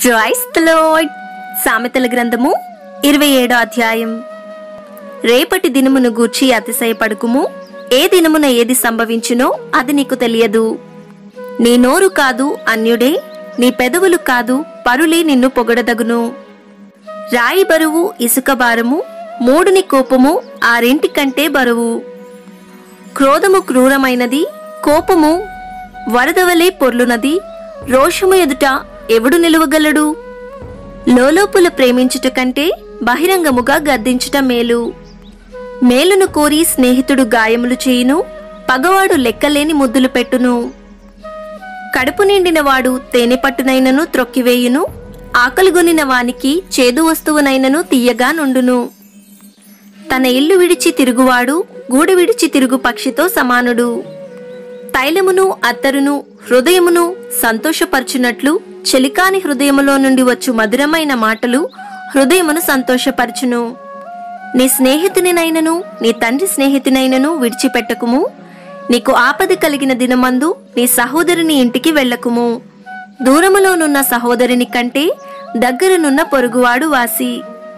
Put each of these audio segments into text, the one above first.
క్రైస్తలోడ్ సామెతల గ్రంథము ఇరవై ఏడో అధ్యాయం రేపటి దినమును గూర్చి అతిశయపడుకుము ఏ దినమున ఏది సంభవించునో అది నీకు తెలియదు నీ నోరు కాదు అన్యుడే నీ పెదవులు కాదు పరులే నిన్ను పొగడదగును రాయి బరువు ఇసుక భారము మూడుని కోపము ఆరింటి కంటే బరువు క్రోధము క్రూరమైనది కోపము వరదవలే పొర్లునది రోషము ఎదుట ఎవడు నిలువగలడు లోలోపుల ప్రేమించుట కంటే బహిరంగముగా గద్దించుట మేలు మేలును కోరి స్నేహితుడు గాయములు చేయును పగవాడు లెక్కలేని ముద్దులు పెట్టును కడుపు నిండిన వాడు తేనె పట్టునైనను త్రొక్కివేయును ఆకలిగొనిన వానికి చేదు వస్తువునైనను తీయగా నుండును తన ఇల్లు విడిచి తిరుగువాడు గూడు విడిచి తిరుగు పక్షితో సమానుడు తైలమును అత్తరును హృదయమును సంతోషపరచునట్లు చెలికాని హృదయములో నుండి వచ్చు మధురమైన మాటలు హృదయమును సంతోషపరచును నీ స్నేహితునినైనను నీ తండ్రి స్నేహితునైనను విడిచిపెట్టకుము నీకు ఆపద కలిగిన దినమందు నీ సహోదరుని ఇంటికి వెళ్ళకుము దూరములోనున్న సహోదరుని కంటే దగ్గరనున్న పొరుగువాడు వాసి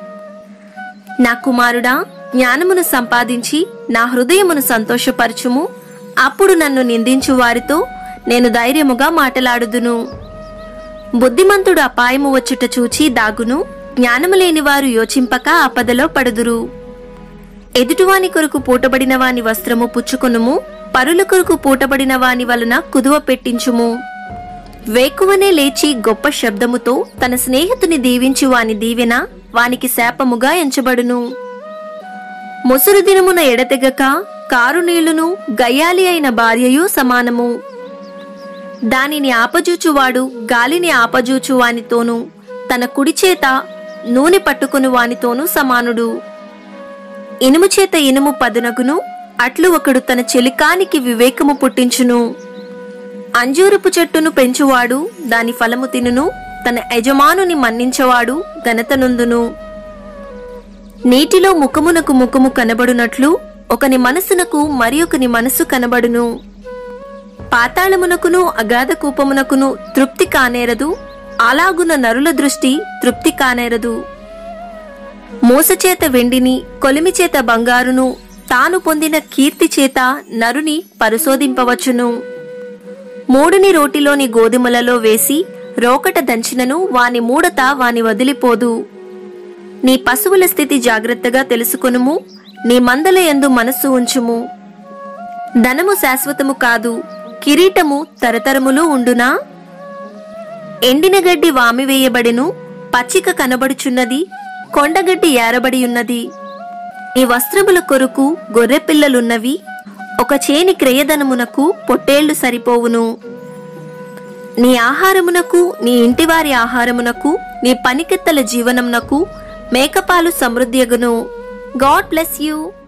నా కుమారుడా జ్ఞానమును సంపాదించి నా హృదయమును సంతోషపరచుము అప్పుడు నన్ను నిందించు వారితో నేను ధైర్యముగా మాటలాడుదును బుద్ధిమంతుడు అపాయము వచ్చుట చూచి దాగును జ్ఞానము లేని వారు యోచింపక ఆపదలో పడుదురు ఎదుటివాని కొరకు పూటబడిన వాని వస్త్రము పుచ్చుకొనుము పరుల కొరకు పూటబడిన వాని వలన కుదువ పెట్టించుము వేకువనే లేచి గొప్ప శబ్దముతో తన స్నేహితుని దీవించి వాని దీవెన వానికి శాపముగా ఎంచబడును ముసురు దినమున ఎడతెగక కారు నీళ్లును గయ్యాలి అయిన భార్యయు సమానము దానిని ఆపజూచువాడు గాలిని ఆపజూచు వానితోనూ తన కుడి చేత నూనె పట్టుకుని వానితోనూ సమానుడు ఇనుము చేత ఇనుము పదునగును అట్లు ఒకడు తన చెలికానికి వివేకము పుట్టించును అంజూరపు చెట్టును పెంచువాడు దాని ఫలము తినును తన యజమానుని మన్నించవాడు ఘనతనుందును నీటిలో ముఖమునకు ముఖము కనబడునట్లు ఒకని మనసునకు మరి ఒకని మనసు కనబడును పాతాళమునకును అగాధ కూపమునకును తృప్తి కానేరదు అలాగున నరుల దృష్టి తృప్తి కానేరదు మోసచేత వెండిని కొలిమి చేత బంగారును తాను పొందిన కీర్తి చేత నరుని పరిశోధింపవచ్చును మూడుని రోటిలోని గోధుమలలో వేసి రోకట దంచినను వాని మూడత వాని వదిలిపోదు నీ పశువుల స్థితి జాగ్రత్తగా తెలుసుకొనుము నీ మందల యందు మనస్సు ఉంచుము ధనము శాశ్వతము కాదు కిరీటము తరతరములు ఉండునా ఎండిన గడ్డి వామివేయబడెను పచ్చిక కనబడుచున్నది కొండగడ్డి ఏరబడి ఉన్నది నీ వస్త్రముల కొరకు గొర్రెపిల్లలున్నవి ఒక చేని క్రయధనమునకు పొట్టేళ్లు సరిపోవును నీ ఆహారమునకు నీ ఇంటివారి ఆహారమునకు నీ పనికెత్తల జీవనమునకు మేకపాలు సమృద్ధియగును గాడ్ బ్లెస్ యూ